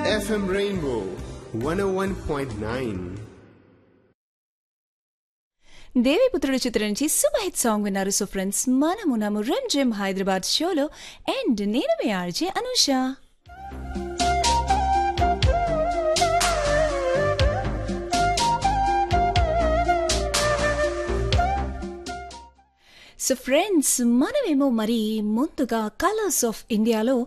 FM Rainbow 101.9. Deviputrudu చిత్రం నుంచి super hit song విన్నారు సో ఫ్రెండ్స్ మనమున్నాము రంజిమ్ హైదరాబాద్ షోలో అండ్ నేను మీ ఆర్జే అనూష సో ఫ్రెండ్స్ మనమేమో మరి ముందుగా కలర్స్ ఆఫ్ ఇండియాలో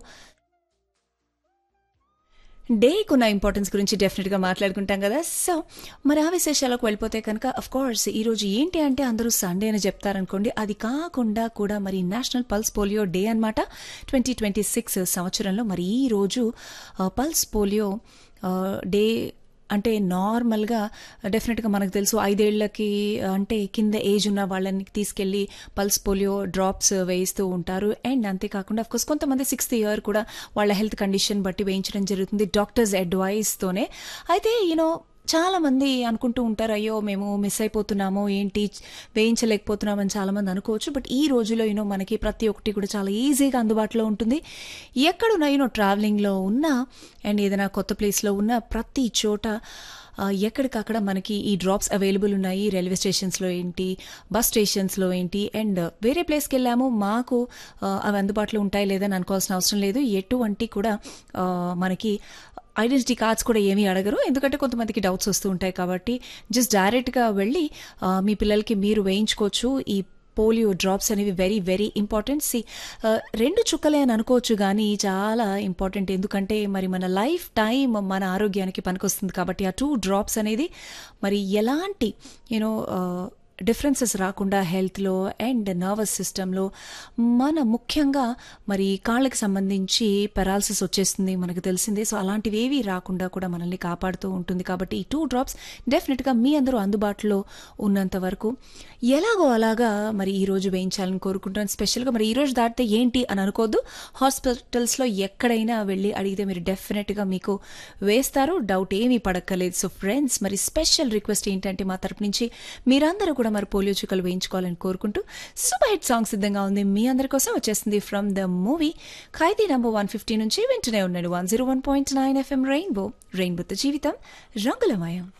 డేకి ఉన్న ఇంపార్టెన్స్ గురించి డెఫినెట్గా మాట్లాడుకుంటాం కదా సో మరి ఆ విశేషాలకు వెళ్ళిపోతే కనుక అఫ్ కోర్స్ ఈరోజు ఏంటి అంటే అందరూ సండే అని చెప్తారనుకోండి అది కాకుండా కూడా మరి నేషనల్ పల్స్ పోలియో డే అనమాట ట్వంటీ ట్వంటీ సిక్స్ సంవత్సరంలో మరి ఈ రోజు ఆ, పల్స్ పోలియో ఆ, డే అంటే నార్మల్గా డెఫినెట్గా మనకు తెలుసు ఐదేళ్లకి అంటే కింద ఏజ్ ఉన్న వాళ్ళని తీసుకెళ్ళి పల్స్ పోలియో డ్రాప్స్ వేయిస్తూ ఉంటారు అండ్ అంతేకాకుండా కోర్స్ కొంతమంది సిక్స్త్ ఇయర్ కూడా వాళ్ళ హెల్త్ కండిషన్ బట్టి వేయించడం జరుగుతుంది డాక్టర్స్ అడ్వైస్తోనే అయితే యూనో చాలా మంది అనుకుంటూ ఉంటారు అయ్యో మేము మిస్ అయిపోతున్నాము ఏంటి వేయించలేకపోతున్నామని చాలా మంది అనుకోవచ్చు బట్ ఈ రోజులో యూనో మనకి ప్రతి ఒక్కటి కూడా చాలా ఈజీగా అందుబాటులో ఉంటుంది ఎక్కడున్నా యూనో ట్రావెలింగ్లో ఉన్నా అండ్ ఏదైనా కొత్త ప్లేస్లో ఉన్న ప్రతి చోట ఆ, ఎక్కడికక్కడ మనకి ఈ డ్రాప్స్ అవైలబుల్ ఉన్నాయి రైల్వే స్టేషన్స్లో ఏంటి బస్ స్టేషన్స్లో ఏంటి అండ్ వేరే ప్లేస్కి వెళ్ళాము మాకు ఆ, అవి అందుబాటులో ఉంటాయి లేదని అనుకోవాల్సిన అవసరం లేదు ఎటువంటి కూడా ఆ, మనకి ఐడెంటిటీ కార్డ్స్ కూడా ఏమీ అడగరు ఎందుకంటే కొంతమందికి డౌట్స్ వస్తూ ఉంటాయి కాబట్టి జస్ట్ డైరెక్ట్గా వెళ్ళి ఆ, మీ పిల్లలకి మీరు వేయించుకోవచ్చు ఈ పోలియో డ్రాప్స్ అనేవి వెరీ వెరీ ఇంపార్టెంట్ సి రెండు చుక్కలే అని అనుకోవచ్చు కానీ చాలా ఇంపార్టెంట్ ఎందుకంటే మరి మన లైఫ్ టైం మన ఆరోగ్యానికి పనికొస్తుంది కాబట్టి ఆ టూ డ్రాప్స్ అనేది మరి ఎలాంటి యూనో డిఫరెన్సెస్ రాకుండా హెల్త్లో అండ్ నర్వస్ సిస్టంలో మన ముఖ్యంగా మరి కాళ్ళకి సంబంధించి పెరాలసిస్ వచ్చేస్తుంది మనకు తెలిసిందే సో అలాంటివి ఏవి రాకుండా కూడా మనల్ని కాపాడుతూ ఉంటుంది కాబట్టి ఈ టూ డ్రాప్స్ డెఫినెట్గా మీ అందరూ అందుబాటులో ఉన్నంత వరకు ఎలాగో అలాగా మరి ఈ రోజు వేయించాలని కోరుకుంటాను స్పెషల్గా మరి ఈ రోజు దాటితే ఏంటి అని అనుకోవద్దు హాస్పిటల్స్లో ఎక్కడైనా వెళ్ళి అడిగితే మీరు డెఫినెట్గా మీకు వేస్తారు డౌట్ ఏమీ పడక్కలేదు సో ఫ్రెండ్స్ మరి స్పెషల్ రిక్వెస్ట్ ఏంటంటే మా తరపు నుంచి మీరందరూ కూడా మరి పోలియో చుక్కలు వేయించుకోవాలని కోరుకుంటూ సూపర్ హిట్ సాంగ్ సిద్ధంగా ఉంది మీ అందరి కోసం వచ్చేస్తుంది from the movie Khaidi number one fifty నుంచి వింటూనే ఉన్నాడు one zero one point nine FM rainbow రెయిన్బోతో జీవితం రంగులమయం